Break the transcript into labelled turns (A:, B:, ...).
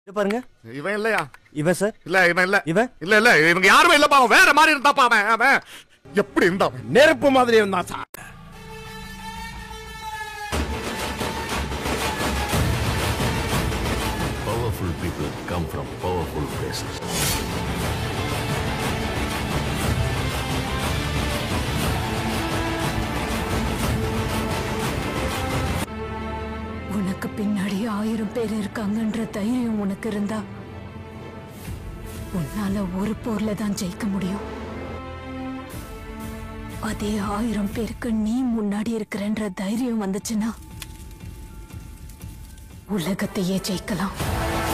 A: இது பாருங்க
B: இவன் இல்லையா
A: இவன் சார்
B: இல்ல இவன் இல்ல
A: இவன்
B: இல்ல இல்ல இவங்க யாருமே இல்லப்பா அவன் வேற மாதிரி இருந்தாப்பா அவன் அவன் எப்படி இருந்தான்
C: நெருப்பு மாதிரி இருந்தான் sir
D: Powerful people come from powerful places.
E: உனக்கு பின்னாடி ஆயிரம் பேர் இருக்காங்கன்ற தைரியம் உனக்கு இருந்தா உன்னால ஒரு போர்ல தான் ஜெயிக்க முடியும் அதே ஆயிரம் பேருக்கு நீ முன்னாடி இருக்கிறன்ற தைரியம் வந்துச்சுன்னா உலகத்தையே ஜெயிக்கலாம்